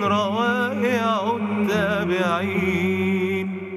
روائع التابعين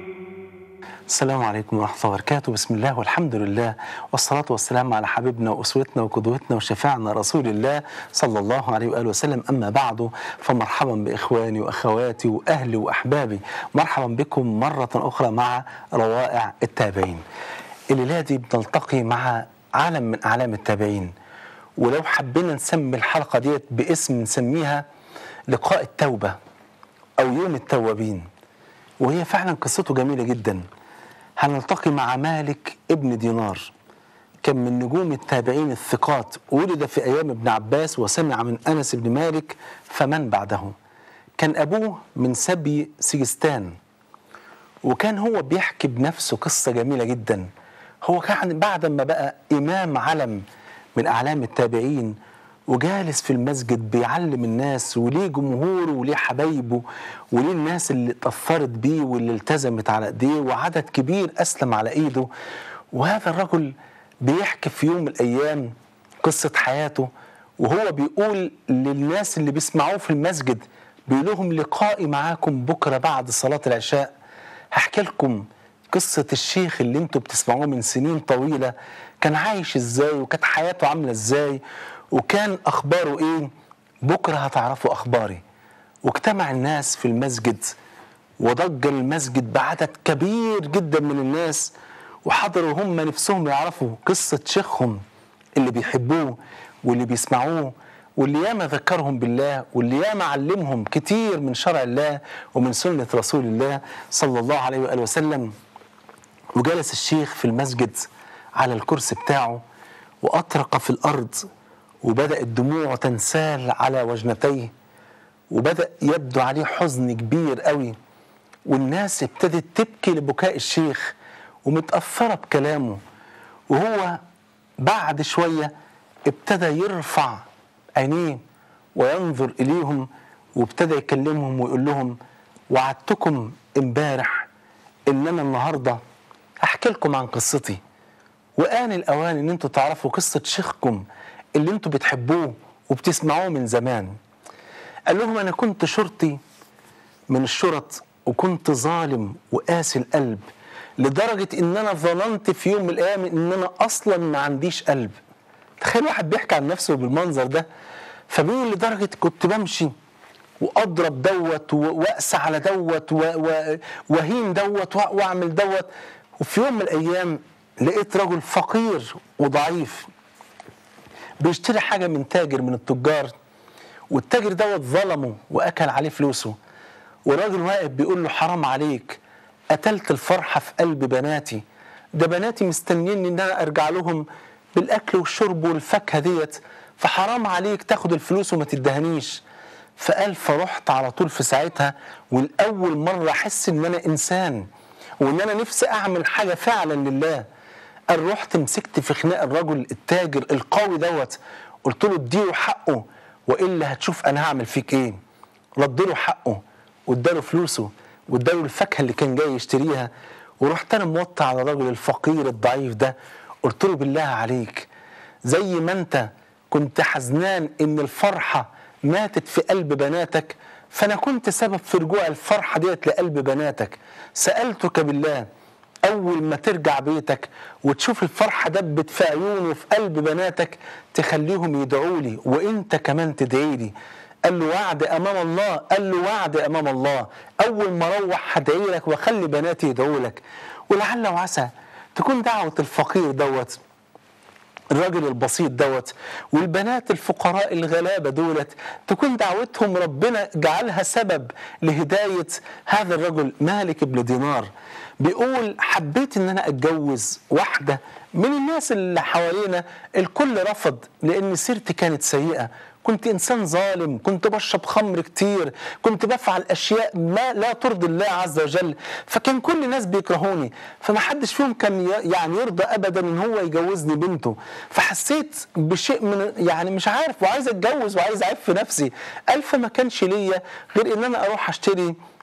السلام عليكم ورحمة الله وبركاته بسم الله والحمد لله والصلاة والسلام على حبيبنا وأسوتنا وقدوتنا وشفاعنا رسول الله صلى الله عليه وآله وسلم أما بعد فمرحبا بإخواني وأخواتي وأهلي وأحبابي مرحبا بكم مرة أخرى مع روائع التابعين الليلة دي بنلتقي مع عالم من أعلام التابعين ولو حبينا نسمي الحلقة ديت باسم نسميها لقاء التوبة أو يوم التوابين وهي فعلا قصته جميلة جدا هنلتقي مع مالك ابن دينار كان من نجوم التابعين الثقات ولد في أيام ابن عباس وسمع من أنس بن مالك فمن بعده كان أبوه من سبي سجستان وكان هو بيحكي بنفسه قصة جميلة جدا هو كان بعد ما بقى إمام علم من أعلام التابعين وجالس في المسجد بيعلم الناس وليه جمهوره وليه حبايبه وليه الناس اللي اتأثرت بيه واللي التزمت على ايديه وعدد كبير أسلم على ايده وهذا الرجل بيحكي في يوم من الأيام قصة حياته وهو بيقول للناس اللي بيسمعوه في المسجد بيقول لهم لقائي معاكم بكرة بعد صلاة العشاء هحكي لكم قصة الشيخ اللي انتوا بتسمعوه من سنين طويلة كان عايش ازاي وكانت حياته عاملة ازاي وكان اخباره ايه بكره هتعرفوا اخباري واجتمع الناس في المسجد وضج المسجد بعدد كبير جدا من الناس وحضروا هم نفسهم يعرفوا قصة شيخهم اللي بيحبوه واللي بيسمعوه واللي ياما ذكرهم بالله واللي ياما علمهم كتير من شرع الله ومن سنة رسول الله صلى الله عليه وآله وسلم وجلس الشيخ في المسجد على الكرسي بتاعه وأطرق في الأرض وبدأت دموعه تنسال على وجنتيه وبدأ يبدو عليه حزن كبير قوي والناس ابتدت تبكي لبكاء الشيخ ومتأثرة بكلامه وهو بعد شوية ابتدى يرفع عينيه وينظر إليهم وابتدى يكلمهم ويقول لهم وعدتكم امبارح ان انا النهارده احكي لكم عن قصتي وآن الأوان إن أنتوا تعرفوا قصة شيخكم اللي أنتوا بتحبوه وبتسمعوه من زمان قال لهم أنا كنت شرطي من الشرط وكنت ظالم وقاسي القلب لدرجة إن أنا ظننت في يوم من الأيام إن أنا أصلا ما عنديش قلب تخيل واحد بيحكي عن نفسه بالمنظر ده فبيقول لدرجة كنت بمشي واضرب دوت واقسى على دوت واهين دوت واعمل دوت وفي يوم من الايام لقيت رجل فقير وضعيف بيشتري حاجه من تاجر من التجار والتاجر دوت ظلمه واكل عليه فلوسه والراجل واقف بيقول له حرام عليك قتلت الفرحه في قلب بناتي ده بناتي مستنيين ان انا ارجع لهم بالاكل والشرب والفاكهه ديت فحرام عليك تاخد الفلوس وما تدهنيش فقال فرحت على طول في ساعتها والاول مره احس ان انا انسان وان انا نفسي اعمل حاجه فعلا لله قال رحت مسكت في خناق الرجل التاجر القوي دوت قلت له اديله حقه والا هتشوف انا هعمل فيك ايه رد له حقه واداله فلوسه واداله الفاكهه اللي كان جاي يشتريها ورحت انا موطي على الراجل الفقير الضعيف ده قلت له بالله عليك زي ما انت كنت حزنان ان الفرحه ماتت في قلب بناتك فانا كنت سبب في رجوع الفرحه ديت لقلب بناتك سالتك بالله اول ما ترجع بيتك وتشوف الفرحه دبت في عيون وفي قلب بناتك تخليهم يدعوا لي وانت كمان تدعي لي قال له وعد امام الله قال له وعد امام الله اول ما اروح هدعي لك واخلي بناتي يدعوا لك ولعل وعسى تكون دعوه الفقير دوت الراجل البسيط دوت والبنات الفقراء الغلابة دولت تكون دعوتهم ربنا جعلها سبب لهداية هذا الرجل مالك بن دينار بيقول حبيت ان انا اتجوز واحدة من الناس اللي حوالينا الكل رفض لان سيرتي كانت سيئة كنت انسان ظالم كنت بشرب خمر كتير كنت بفعل اشياء ما لا ترضي الله عز وجل فكان كل الناس بيكرهوني فما حدش فيهم كان ي- يعني يرضى ابدا ان هو يجوزني بنته فحسيت بشيء من يعني مش عارف وعايز اتجوز وعايز اعف نفسي قال فما كانش ليا غير ان انا اروح اشتري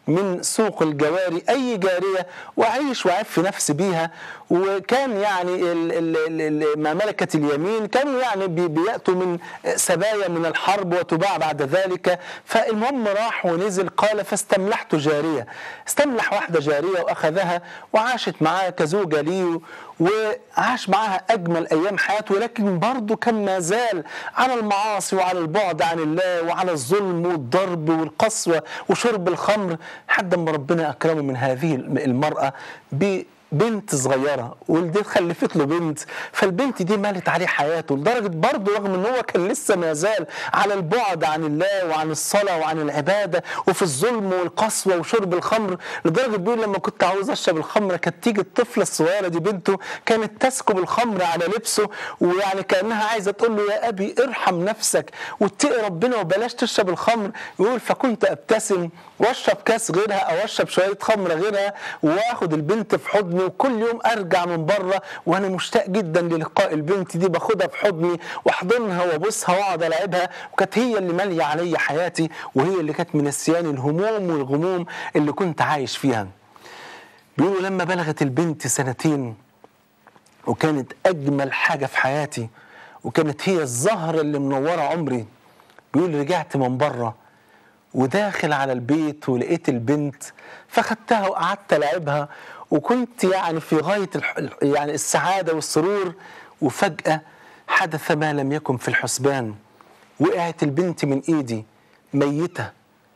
من سوق الجواري أي جارية وأعيش وأعف نفسي بيها وكان يعني ال- ال- ال- ال- ما ملكة اليمين كانوا يعني بي- بيأتوا من سبايا من الحرب وتباع بعد ذلك فالمهم راح ونزل قال فاستملحت جارية استملح واحدة جارية وأخذها وعاشت معاه كزوجة لي وعاش معاها أجمل أيام حياته ولكن برضه كان ما زال على المعاصي وعلى البعد عن الله وعلى الظلم والضرب والقسوة وشرب الخمر حد ما ربنا أكرمه من هذه المرأة ب بنت صغيرة والدي خلفت له بنت فالبنت دي مالت عليه حياته لدرجة برضه رغم ان هو كان لسه ما زال على البعد عن الله وعن الصلاة وعن العبادة وفي الظلم والقسوة وشرب الخمر لدرجة بيقول لما كنت عاوز اشرب الخمر كانت تيجي الطفلة الصغيرة دي بنته كانت تسكب الخمر على لبسه ويعني كأنها عايزة تقول له يا أبي ارحم نفسك واتقي ربنا وبلاش تشرب الخمر يقول فكنت ابتسم واشرب كاس غيرها او اشرب شويه خمره غيرها واخد البنت في حضني وكل يوم ارجع من بره وانا مشتاق جدا للقاء البنت دي باخدها في حضني واحضنها وابوسها واقعد العبها وكانت هي اللي ماليه عليا حياتي وهي اللي كانت منسياني الهموم والغموم اللي كنت عايش فيها. بيقولوا لما بلغت البنت سنتين وكانت اجمل حاجه في حياتي وكانت هي الزهره اللي منوره عمري بيقول رجعت من بره وداخل على البيت ولقيت البنت فخدتها وقعدت العبها وكنت يعني في غايه الح... يعني السعاده والسرور وفجاه حدث ما لم يكن في الحسبان وقعت البنت من ايدي ميته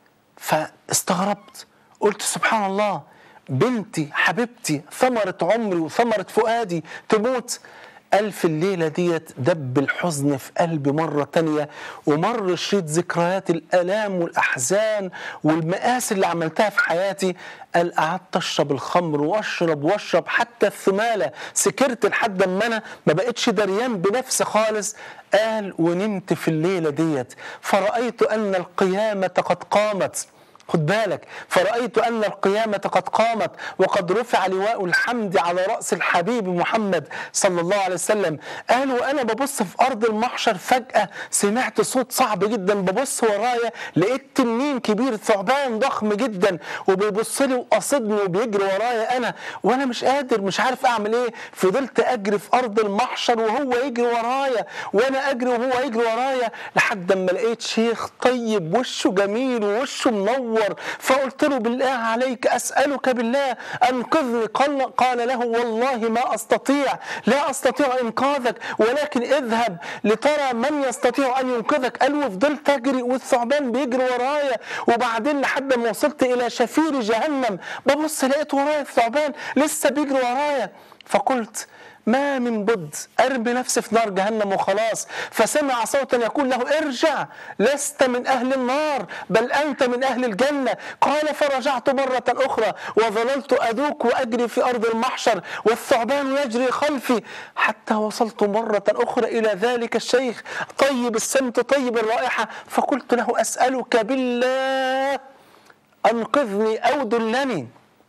فاستغربت قلت سبحان الله بنتي حبيبتي ثمرة عمري وثمرة فؤادي تموت قال في الليلة ديت دب الحزن في قلبي مرة تانية ومر شريط ذكريات الآلام والأحزان والمآسي اللي عملتها في حياتي قال قعدت أشرب الخمر وأشرب وأشرب حتى الثمالة سكرت لحد ما أنا ما بقتش دريان بنفسي خالص قال ونمت في الليلة ديت فرأيت أن القيامة قد قامت خد بالك فرأيت أن القيامة قد قامت وقد رفع لواء الحمد على رأس الحبيب محمد صلى الله عليه وسلم قال وأنا ببص في أرض المحشر فجأة سمعت صوت صعب جدا ببص ورايا لقيت تنين كبير ثعبان ضخم جدا وبيبص لي وقاصدني وبيجري ورايا أنا وأنا مش قادر مش عارف أعمل إيه فضلت أجري في أرض المحشر وهو يجري ورايا وأنا أجري وهو يجري ورايا لحد ما لقيت شيخ طيب وشه جميل ووشه منور فقلت له بالله عليك أسألك بالله أنقذني قال, قال له والله ما أستطيع لا أستطيع إنقاذك ولكن اذهب لترى من يستطيع أن ينقذك قال وفضلت أجري والثعبان بيجري ورايا وبعدين لحد ما وصلت إلى شفير جهنم ببص لقيت ورايا الثعبان لسه بيجري ورايا فقلت ما من بد ارمي نفسي في نار جهنم وخلاص فسمع صوتا يقول له ارجع لست من اهل النار بل انت من اهل الجنه قال فرجعت مره اخرى وظللت اذوق واجري في ارض المحشر والثعبان يجري خلفي حتى وصلت مره اخرى الى ذلك الشيخ طيب السمت طيب الرائحه فقلت له اسالك بالله انقذني او دلني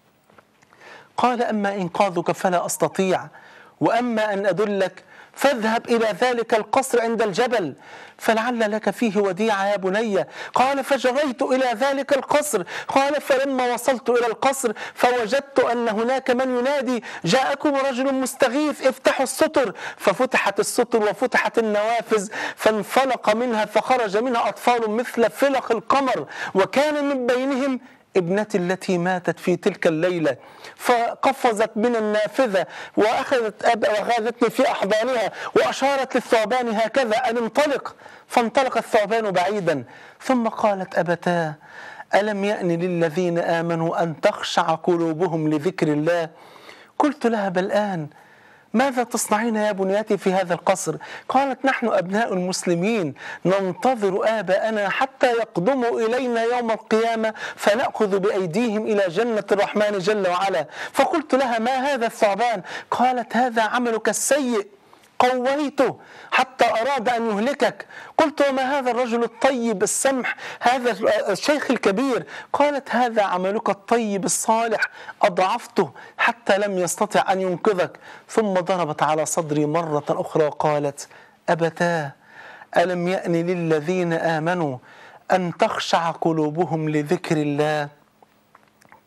قال اما انقاذك فلا استطيع واما ان ادلك فاذهب الى ذلك القصر عند الجبل فلعل لك فيه وديعه يا بني قال فجريت الى ذلك القصر قال فلما وصلت الى القصر فوجدت ان هناك من ينادي جاءكم رجل مستغيث افتحوا الستر ففتحت الستر وفتحت النوافذ فانفلق منها فخرج منها اطفال مثل فلق القمر وكان من بينهم ابنتي التي ماتت في تلك الليلة فقفزت من النافذة وأخذت أب وأخذتني في أحضانها وأشارت للثعبان هكذا أن انطلق فانطلق الثعبان بعيدا ثم قالت أبتاه ألم يأن للذين آمنوا أن تخشع قلوبهم لذكر الله قلت لها بل آن ماذا تصنعين يا بنياتي في هذا القصر قالت نحن أبناء المسلمين ننتظر آباءنا حتى يقدموا إلينا يوم القيامة فنأخذ بأيديهم إلى جنة الرحمن جل وعلا فقلت لها ما هذا الثعبان قالت هذا عملك السيء قويته حتى أراد أن يهلكك قلت وما هذا الرجل الطيب السمح هذا الشيخ الكبير قالت هذا عملك الطيب الصالح أضعفته حتى لم يستطع أن ينقذك ثم ضربت على صدري مرة أخرى وقالت أبتاه ألم يأن للذين آمنوا أن تخشع قلوبهم لذكر الله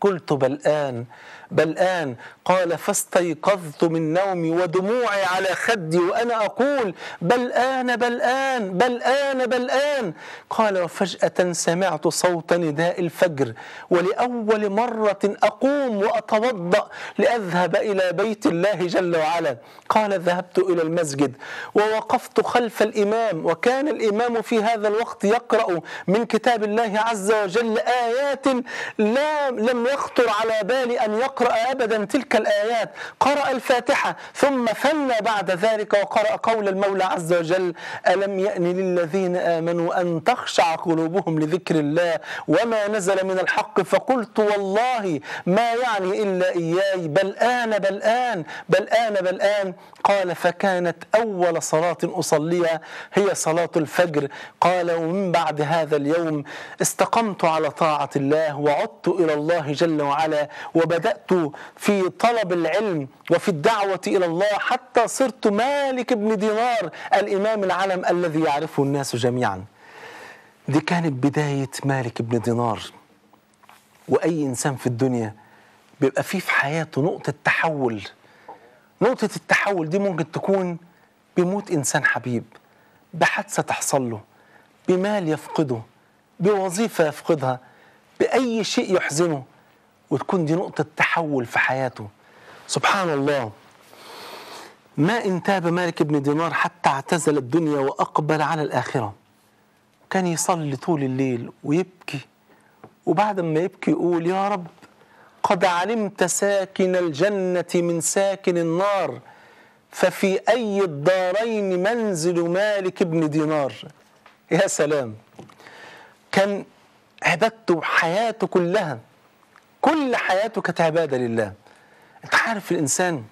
قلت بل آن بل آن قال فاستيقظت من نومي ودموعي على خدي وأنا أقول بل آن بل آن بل آن بل آن قال وفجأة سمعت صوت نداء الفجر ولأول مرة أقوم وأتوضأ لأذهب إلى بيت الله جل وعلا قال ذهبت إلى المسجد ووقفت خلف الإمام وكان الإمام في هذا الوقت يقرأ من كتاب الله عز وجل آيات لا لم يخطر على بالي أن يقرأ أبدا تلك الآيات قرأ الفاتحة ثم ثنى بعد ذلك وقرأ قول المولى عز وجل ألم يأن للذين آمنوا أن تخشع قلوبهم لذكر الله وما نزل من الحق فقلت والله ما يعني إلا إياي بل آن بل آن بل آن بل آن قال فكانت أول صلاة أصليها هي صلاة الفجر قال ومن بعد هذا اليوم استقمت على طاعة الله وعدت إلى الله جل وعلا وبدأت في طلب العلم وفي الدعوة إلى الله حتى صرت مالك بن دينار الإمام العلم الذي يعرفه الناس جميعا دي كانت بداية مالك بن دينار وأي إنسان في الدنيا بيبقى فيه في حياته نقطة تحول نقطة التحول دي ممكن تكون بيموت إنسان حبيب بحادثة تحصل له بمال يفقده بوظيفة يفقدها بأي شيء يحزنه وتكون دي نقطة تحول في حياته سبحان الله ما إن تاب مالك بن دينار حتى اعتزل الدنيا وأقبل على الآخرة كان يصلي طول الليل ويبكي وبعد ما يبكي يقول يا رب قد علمت ساكن الجنة من ساكن النار ففي أي الدارين منزل مالك بن دينار يا سلام كان عبادته حياته كلها كل حياته كانت عبادة لله انت عارف الإنسان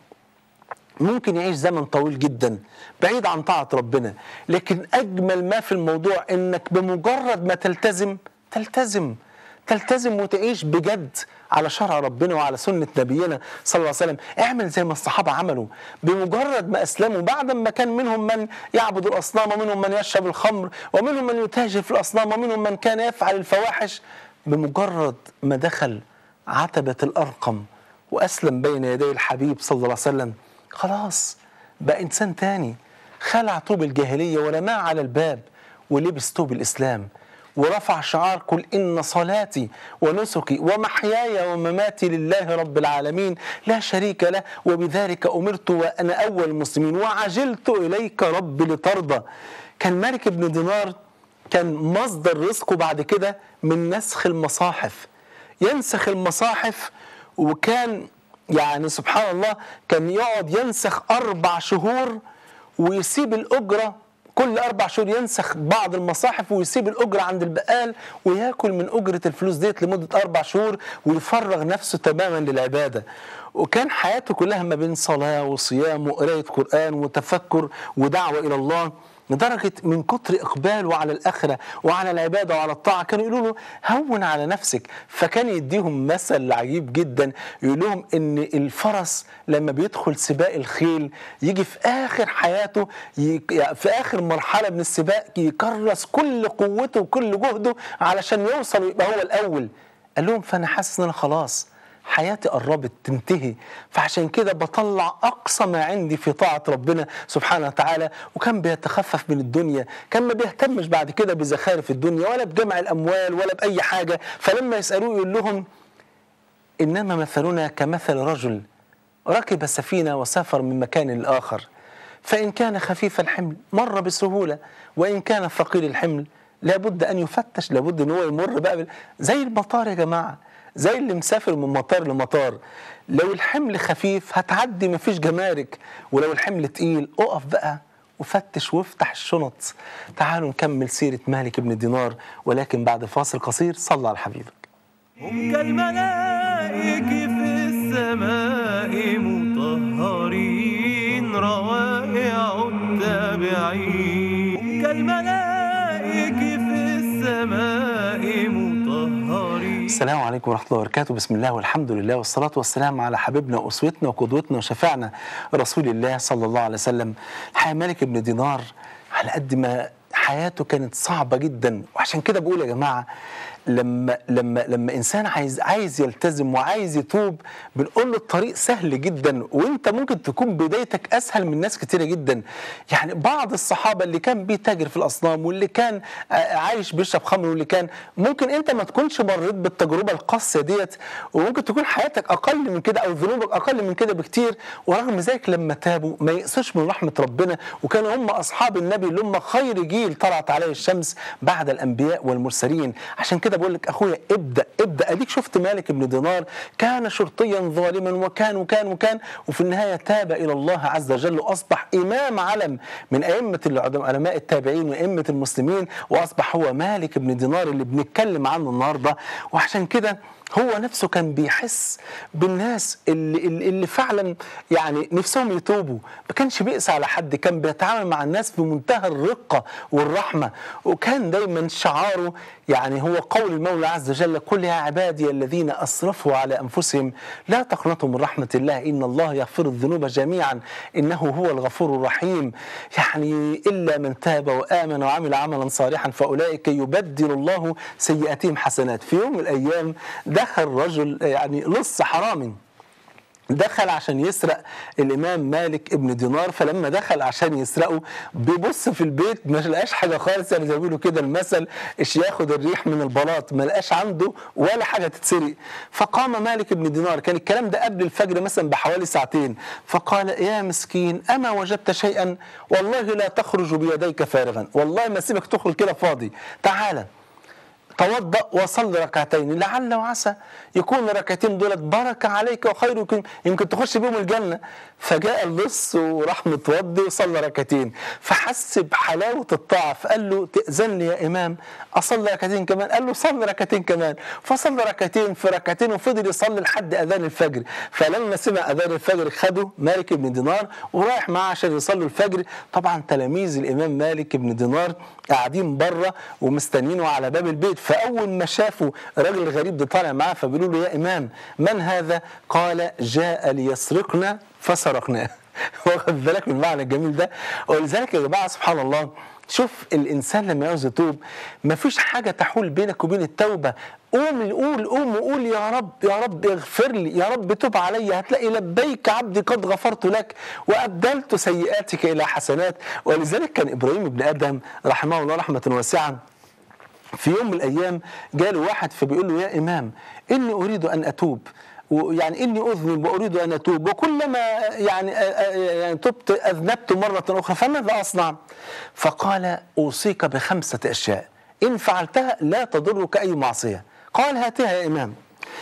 ممكن يعيش زمن طويل جدا بعيد عن طاعة ربنا لكن أجمل ما في الموضوع إنك بمجرد ما تلتزم تلتزم تلتزم وتعيش بجد على شرع ربنا وعلى سنة نبينا صلى الله عليه وسلم اعمل زي ما الصحابة عملوا بمجرد ما أسلموا بعد ما كان منهم من يعبد الأصنام ومنهم من يشرب الخمر ومنهم من يتاجر في الأصنام ومنهم من كان يفعل الفواحش بمجرد ما دخل عتبة الأرقم وأسلم بين يدي الحبيب صلى الله عليه وسلم خلاص بقى إنسان تاني خلع طوب الجاهلية ورماه على الباب ولبس طوب الإسلام ورفع شعار قل إن صلاتي ونسكي ومحياي ومماتي لله رب العالمين لا شريك له وبذلك أمرت وأنا أول المسلمين وعجلت إليك رب لترضى كان مالك بن دينار كان مصدر رزقه بعد كده من نسخ المصاحف ينسخ المصاحف وكان يعني سبحان الله كان يقعد ينسخ أربع شهور ويسيب الأجرة كل أربع شهور ينسخ بعض المصاحف ويسيب الأجرة عند البقال وياكل من أجرة الفلوس ديت لمدة أربع شهور ويفرغ نفسه تماما للعبادة وكان حياته كلها ما بين صلاة وصيام وقراية قرآن وتفكر ودعوة إلى الله لدرجة من كتر إقباله على الآخرة وعلى العبادة وعلى الطاعة كانوا يقولوا له هون على نفسك فكان يديهم مثل عجيب جدا يقول لهم إن الفرس لما بيدخل سباق الخيل يجي في آخر حياته في آخر مرحلة من السباق يكرس كل قوته وكل جهده علشان يوصل ويبقى هو الأول قال لهم فأنا حاسس إن أنا خلاص حياتي قربت تنتهي فعشان كده بطلع أقصى ما عندي في طاعة ربنا سبحانه وتعالى وكان بيتخفف من الدنيا كان ما بيهتمش بعد كده بزخارف الدنيا ولا بجمع الأموال ولا بأي حاجة فلما يسألوه يقول لهم إنما مثلنا كمثل رجل ركب سفينة وسافر من مكان لآخر فإن كان خفيف الحمل مر بسهولة وإن كان ثقيل الحمل لابد أن يفتش لابد أن هو يمر بقى زي المطار يا جماعة زي اللي مسافر من مطار لمطار لو الحمل خفيف هتعدي مفيش جمارك ولو الحمل تقيل اقف بقى وفتش وافتح الشنط تعالوا نكمل سيرة مالك بن دينار ولكن بعد فاصل قصير صلى على حبيبك هم كالملائك في السماء مطهرين روائع التابعين هم كالملائك في السماء مطهرين السلام عليكم ورحمة الله وبركاته بسم الله والحمد لله والصلاة والسلام على حبيبنا وأسوتنا وقدوتنا وشفعنا رسول الله صلى الله عليه وسلم الحقيقة مالك بن دينار على قد ما حياته كانت صعبة جدا وعشان كده بقول يا جماعة لما لما لما انسان عايز عايز يلتزم وعايز يتوب بنقول له الطريق سهل جدا وانت ممكن تكون بدايتك اسهل من ناس كتيره جدا يعني بعض الصحابه اللي كان بيتاجر في الاصنام واللي كان آه، عايش بيشرب خمر واللي كان ممكن انت ما تكونش مريت بالتجربه القاسيه ديت وممكن تكون حياتك اقل من كده او ذنوبك اقل من كده بكتير ورغم ذلك لما تابوا ما يقسوش من رحمه ربنا وكانوا هم اصحاب النبي اللي هم خير جيل طلعت عليه الشمس بعد الانبياء والمرسلين عشان كده بقول لك اخويا ابدا ابدا اديك شفت مالك بن دينار كان شرطيا ظالما وكان وكان وكان وفي النهايه تاب الى الله عز وجل واصبح امام علم من ائمه العلماء علماء التابعين وائمه المسلمين واصبح هو مالك بن دينار اللي بنتكلم عنه النهارده وعشان كده هو نفسه كان بيحس بالناس اللي, اللي اللي فعلا يعني نفسهم يتوبوا ما كانش بيقسى على حد كان بيتعامل مع الناس بمنتهى الرقة والرحمة وكان دايما شعاره يعني هو قول المولى عز وجل قل يا عبادي الذين أسرفوا على أنفسهم لا تقنطوا من رحمة الله إن الله يغفر الذنوب جميعا إنه هو الغفور الرحيم يعني إلا من تاب وآمن وعمل عملا صالحا فأولئك يبدل الله سيئاتهم حسنات في يوم من الأيام دخل رجل يعني لص حرامي دخل عشان يسرق الامام مالك ابن دينار فلما دخل عشان يسرقه بيبص في البيت ما لقاش حاجه خالص يعني زي ما بيقولوا كده المثل ايش ياخد الريح من البلاط ما لقاش عنده ولا حاجه تتسرق فقام مالك ابن دينار كان الكلام ده قبل الفجر مثلا بحوالي ساعتين فقال يا مسكين اما وجدت شيئا والله لا تخرج بيديك فارغا والله ما سيبك تخرج كده فاضي تعالى توضأ وصل ركعتين لعل وعسى يكون الركعتين دولت بركة عليك وخير يمكن, يمكن تخش بهم الجنة فجاء اللص وراح متوضي وصلى ركعتين فحس بحلاوة الطاعة فقال له تأذن لي يا إمام أصلي ركعتين كمان قال له صلي ركعتين كمان فصلى ركعتين في ركعتين وفضل يصلي لحد أذان الفجر فلما سمع أذان الفجر خده مالك بن دينار ورايح معاه عشان يصلوا الفجر طبعا تلاميذ الإمام مالك بن دينار قاعدين بره ومستنينه على باب البيت فاول ما شافوا الراجل الغريب ده طالع معاه فبيقولوا له يا امام من هذا؟ قال جاء ليسرقنا فسرقناه واخد بالك من المعنى الجميل ده ولذلك يا جماعه سبحان الله شوف الانسان لما يعوز يتوب مفيش حاجه تحول بينك وبين التوبه قوم قول قوم وقول يا رب يا رب اغفر لي يا رب تب علي هتلاقي لبيك عبدي قد غفرت لك وابدلت سيئاتك الى حسنات ولذلك كان ابراهيم بن ادم رحمه الله رحمه واسعه في يوم من الايام جاله واحد فبيقول له يا امام اني اريد ان اتوب ويعني اني اذنب واريد ان اتوب وكلما يعني يعني تبت اذنبت مره اخرى فماذا اصنع؟ فقال اوصيك بخمسه اشياء ان فعلتها لا تضرك اي معصيه قال هاتها يا امام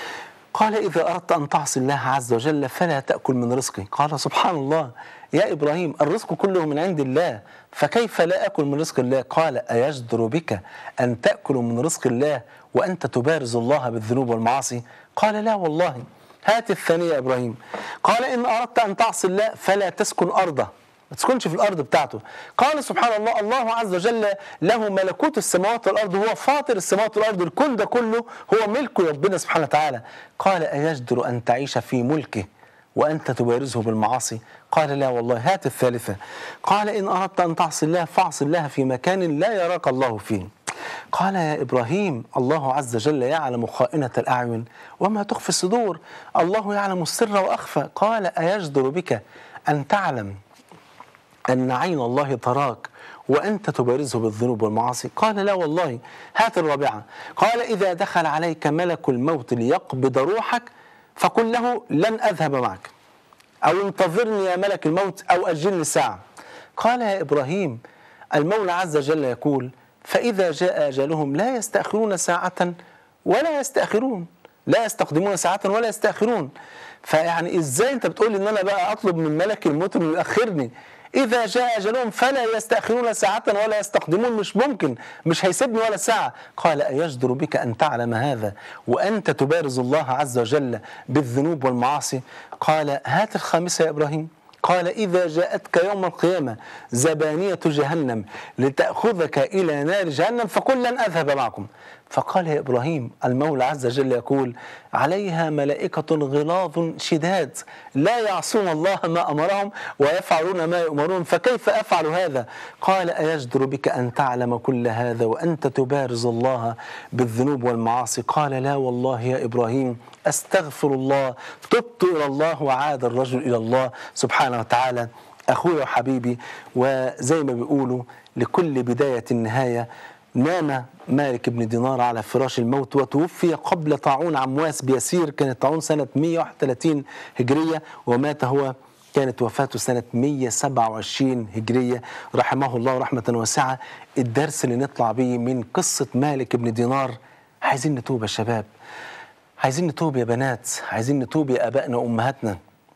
قال إذا أردت أن تعصي الله عز وجل فلا تأكل من رزقي قال سبحان الله يا إبراهيم الرزق كله من عند الله فكيف لا أكل من رزق الله قال أيجدر بك أن تأكل من رزق الله وأنت تبارز الله بالذنوب والمعاصي قال لا والله هات الثانية يا إبراهيم قال إن أردت أن تعصي الله فلا تسكن أرضه ما تسكنش في الارض بتاعته قال سبحان الله الله عز وجل له ملكوت السماوات والارض هو فاطر السماوات والارض الكون ده كله هو ملك ربنا سبحانه وتعالى قال ايجدر ان تعيش في ملكه وانت تبارزه بالمعاصي قال لا والله هات الثالثه قال ان اردت ان تعصي الله فاعصي الله في مكان لا يراك الله فيه قال يا ابراهيم الله عز وجل يعلم خائنه الاعين وما تخفي الصدور الله يعلم السر واخفى قال ايجدر بك ان تعلم أن عين الله تراك وأنت تبارزه بالذنوب والمعاصي قال لا والله هات الرابعة قال إذا دخل عليك ملك الموت ليقبض روحك فقل له لن أذهب معك أو انتظرني يا ملك الموت أو أجلني ساعة قال يا إبراهيم المولى عز وجل يقول فإذا جاء أجلهم لا يستأخرون ساعة ولا يستأخرون لا يستقدمون ساعة ولا يستأخرون فيعني ازاي انت بتقول ان انا بقى اطلب من ملك الموت انه يؤخرني إذا جاء أجلهم فلا يستأخرون ساعة ولا يستقدمون مش ممكن مش هيسيبني ولا ساعة قال أيجدر بك أن تعلم هذا وأنت تبارز الله عز وجل بالذنوب والمعاصي قال هات الخامسة يا إبراهيم قال إذا جاءتك يوم القيامة زبانية جهنم لتأخذك إلى نار جهنم فقل لن أذهب معكم فقال يا إبراهيم المولى عز وجل يقول عليها ملائكة غلاظ شداد لا يعصون الله ما أمرهم ويفعلون ما يؤمرون فكيف أفعل هذا قال أيجدر بك أن تعلم كل هذا وأنت تبارز الله بالذنوب والمعاصي قال لا والله يا إبراهيم أستغفر الله تبت إلى الله وعاد الرجل إلى الله سبحانه وتعالى أخويا وحبيبي وزي ما بيقولوا لكل بداية نهاية نام مالك بن دينار على فراش الموت وتوفي قبل طاعون عمواس بيسير كانت طاعون سنة 131 هجرية ومات هو كانت وفاته سنة 127 هجرية رحمه الله رحمة واسعة الدرس اللي نطلع بيه من قصة مالك بن دينار عايزين نتوب يا شباب عايزين نتوب يا بنات عايزين نتوب يا أبائنا وأمهاتنا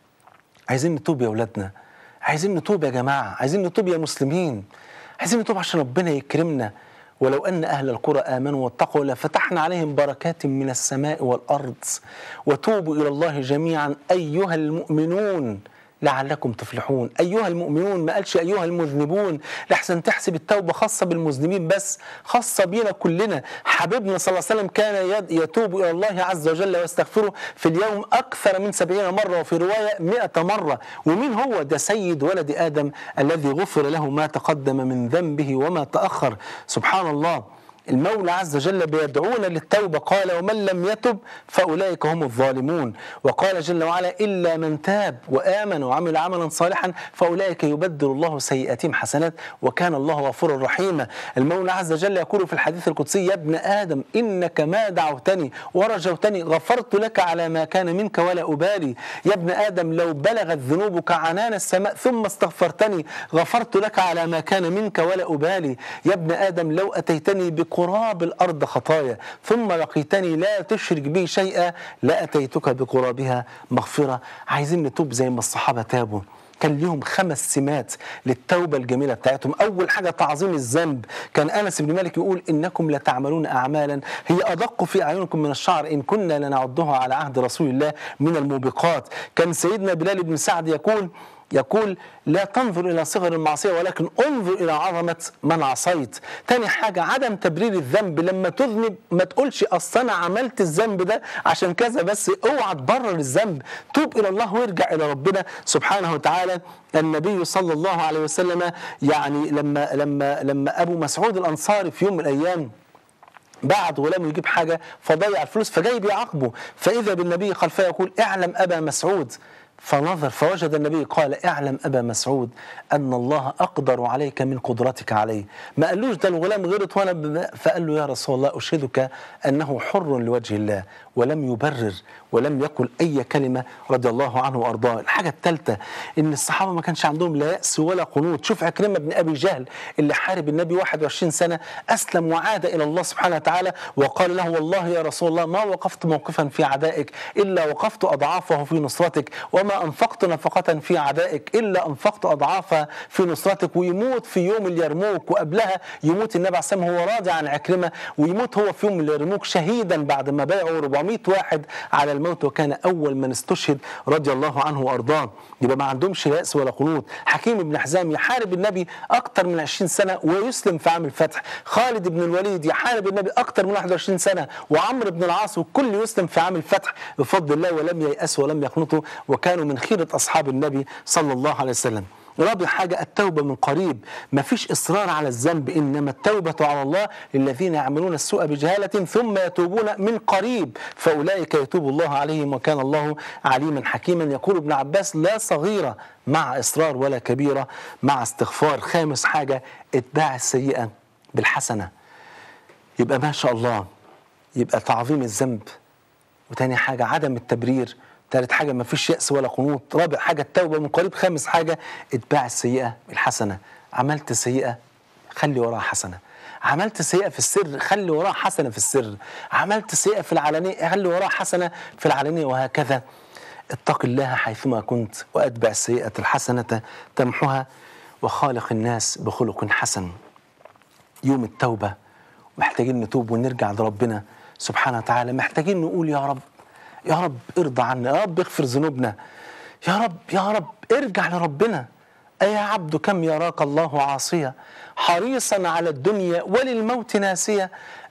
عايزين نتوب يا أولادنا عايزين نتوب يا جماعة عايزين نتوب يا مسلمين عايزين نتوب عشان ربنا يكرمنا ولو أن أهل القرى آمنوا واتقوا لفتحنا عليهم بركات من السماء والأرض وتوبوا إلى الله جميعا أيها المؤمنون لعلكم تفلحون أيها المؤمنون ما قالش أيها المذنبون لحسن تحسب التوبة خاصة بالمذنبين بس خاصة بينا كلنا حبيبنا صلى الله عليه وسلم كان يد- يتوب إلى الله عز وجل ويستغفره في اليوم أكثر من سبعين مرة وفي رواية مئة مرة ومين هو ده سيد ولد آدم الذي غفر له ما تقدم من ذنبه وما تأخر سبحان الله المولى عز وجل بيدعونا للتوبة قال ومن لم يتب فأولئك هم الظالمون وقال جل وعلا إلا من تاب وآمن وعمل عملا صالحا فأولئك يبدل الله سيئاتهم حسنات وكان الله غفورا رحيما المولى عز وجل يقول في الحديث القدسي يا ابن آدم إنك ما دعوتني ورجوتني غفرت لك على ما كان منك ولا أبالي يا ابن آدم لو بلغت ذنوبك عنان السماء ثم استغفرتني غفرت لك على ما كان منك ولا أبالي يا ابن آدم لو أتيتني بقراب الأرض خطايا ثم لقيتني لا تشرك بي شيئا لأتيتك بقرابها مغفرة عايزين نتوب زي ما الصحابة تابوا كان ليهم خمس سمات للتوبة الجميلة بتاعتهم أول حاجة تعظيم الذنب كان أنس بن مالك يقول إنكم لتعملون أعمالا هي أدق في أعينكم من الشعر إن كنا لنعدها على عهد رسول الله من الموبقات كان سيدنا بلال بن سعد يقول يقول لا تنظر إلى صغر المعصية ولكن انظر إلى عظمة من عصيت تاني حاجة عدم تبرير الذنب لما تذنب ما تقولش أصل أنا عملت الذنب ده عشان كذا بس اوعى تبرر الذنب توب إلى الله وارجع إلى ربنا سبحانه وتعالى النبي صلى الله عليه وسلم يعني لما لما لما أبو مسعود الأنصاري في يوم من الأيام بعد ولم يجيب حاجة فضيع الفلوس فجاي بيعاقبه فإذا بالنبي خلفه يقول اعلم أبا مسعود فنظر فوجد النبي قال اعلم أبا مسعود أن الله أقدر عليك من قدرتك عليه ما قالوش ده الغلام غلط وأنا ب- فقال له يا رسول الله أشهدك أنه حر لوجه الله ولم يبرر ولم يقل أي كلمة رضي الله عنه وأرضاه الحاجة الثالثة إن الصحابة ما كانش عندهم لا يأس ولا قنوط شوف عكرمة بن أبي جهل اللي حارب النبي 21 سنة أسلم وعاد إلى الله سبحانه وتعالى وقال له والله يا رسول الله ما وقفت موقفا في عدائك إلا وقفت أضعافه في نصرتك وما أنفقت نفقة في عدائك إلا أنفقت أضعافها في نصرتك ويموت في يوم اليرموك وقبلها يموت النبي عليه الصلاة والسلام هو راضي عن عكرمة ويموت هو في يوم اليرموك شهيدا بعد ما بايعوا 400 واحد على الموت وكان أول من استشهد رضي الله عنه وأرضاه يبقى ما عندهمش يأس ولا قنوط حكيم بن حزام يحارب النبي أكثر من 20 سنة ويسلم في عام الفتح خالد بن الوليد يحارب النبي أكثر من 21 سنة وعمرو بن العاص والكل يسلم في عام الفتح بفضل الله ولم ييأسوا ولم يقنطوا وكانوا من خيرة أصحاب النبي صلى الله عليه وسلم رابع حاجة التوبة من قريب ما فيش إصرار على الذنب إنما التوبة على الله للذين يعملون السوء بجهالة ثم يتوبون من قريب فأولئك يتوب الله عليهم وكان الله عليما حكيما يقول ابن عباس لا صغيرة مع إصرار ولا كبيرة مع استغفار خامس حاجة اتباع السيئة بالحسنة يبقى ما شاء الله يبقى تعظيم الذنب وتاني حاجة عدم التبرير تالت حاجة ما فيش يأس ولا قنوط رابع حاجة التوبة من قريب خامس حاجة اتباع السيئة بالحسنة عملت سيئة خلي وراها حسنة عملت سيئة في السر خلي وراها حسنة في السر عملت سيئة في العلانية خلي وراها حسنة في العلانية وهكذا اتق الله حيثما كنت وأتبع السيئة الحسنة تمحها وخالق الناس بخلق حسن يوم التوبة محتاجين نتوب ونرجع لربنا سبحانه وتعالى محتاجين نقول يا رب يا رب ارضى عنا يا رب اغفر ذنوبنا يا رب يا رب ارجع لربنا أيا عبد كم يراك الله عاصيا حريصا على الدنيا وللموت ناسيا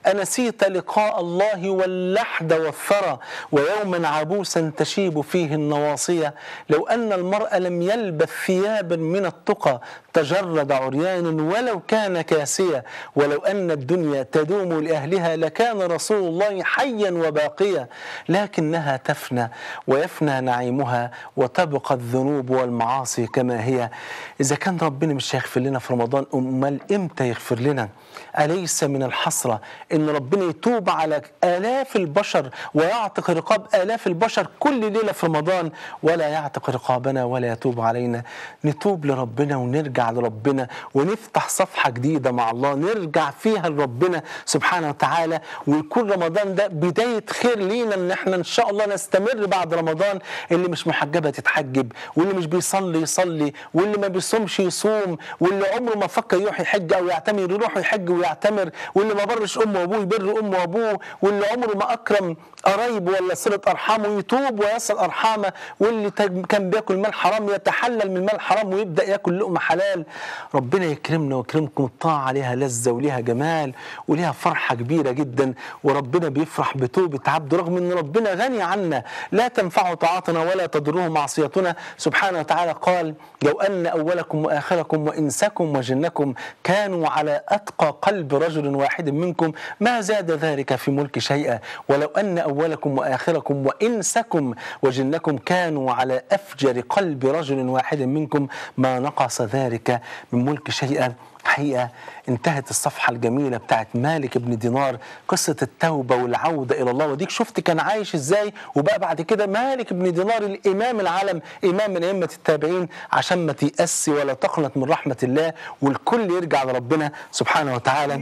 أنسيت لقاء الله واللحد والثرى ويوما عبوسا تشيب فيه النواصية لو أن المرء لم يلبث ثيابا من التقى تجرد عريان ولو كان كاسيا ولو أن الدنيا تدوم لأهلها لكان رسول الله حيا وباقيا لكنها تفنى ويفنى نعيمها وتبقى الذنوب والمعاصي كما هي إذا كان ربنا مش هيغفر لنا في رمضان أمال إمتى يغفر لنا أليس من الحسرة إن ربنا يتوب على آلاف البشر ويعتق رقاب آلاف البشر كل ليلة في رمضان ولا يعتق رقابنا ولا يتوب علينا نتوب لربنا ونرجع لربنا ونفتح صفحة جديدة مع الله نرجع فيها لربنا سبحانه وتعالى ويكون رمضان ده بداية خير لينا إن احنا إن شاء الله نستمر بعد رمضان اللي مش محجبة تتحجب واللي مش بيصلي يصلي واللي ما بيصومش يصوم واللي عمره ما فكر يروح يحج أو يعتمر يروح يحج ويعتمر واللي ما برش امه وابوه يبر امه وابوه واللي عمره ما اكرم قرايبه ولا صله ارحامه يتوب ويصل ارحامه واللي تج- كان بياكل مال حرام يتحلل من مال حرام ويبدا ياكل لقمه حلال ربنا يكرمنا ويكرمكم الطاعه ليها لذه وليها جمال وليها فرحه كبيره جدا وربنا بيفرح بتوبه عبده رغم ان ربنا غني عنا لا تنفعه طاعتنا ولا تضره معصيتنا سبحانه وتعالى قال لو ان اولكم واخركم وانسكم وجنكم كانوا على اتقى قلب رجل واحد منكم ما زاد ذلك في ملك شيئا ولو ان اولكم واخركم وانسكم وجنكم كانوا على افجر قلب رجل واحد منكم ما نقص ذلك من ملك شيئا حقيقة انتهت الصفحة الجميلة بتاعت مالك بن دينار قصة التوبة والعودة إلى الله وديك شفت كان عايش إزاي وبقى بعد كده مالك بن دينار الإمام العالم إمام من أئمة التابعين عشان ما تيأسي ولا تقنط من رحمة الله والكل يرجع لربنا سبحانه وتعالى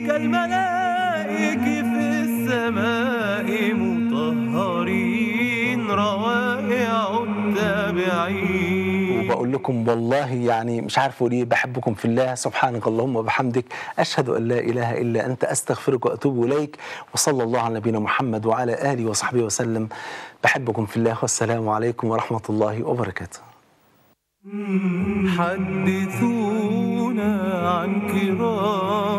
كالملائك في السماء مطهرين روائع التابعين وبقول لكم والله يعني مش عارف اقول ايه بحبكم في الله سبحانك اللهم وبحمدك اشهد ان لا اله الا انت استغفرك واتوب اليك وصلى الله على نبينا محمد وعلى اله وصحبه وسلم بحبكم في الله والسلام عليكم ورحمه الله وبركاته حدثونا عن كرام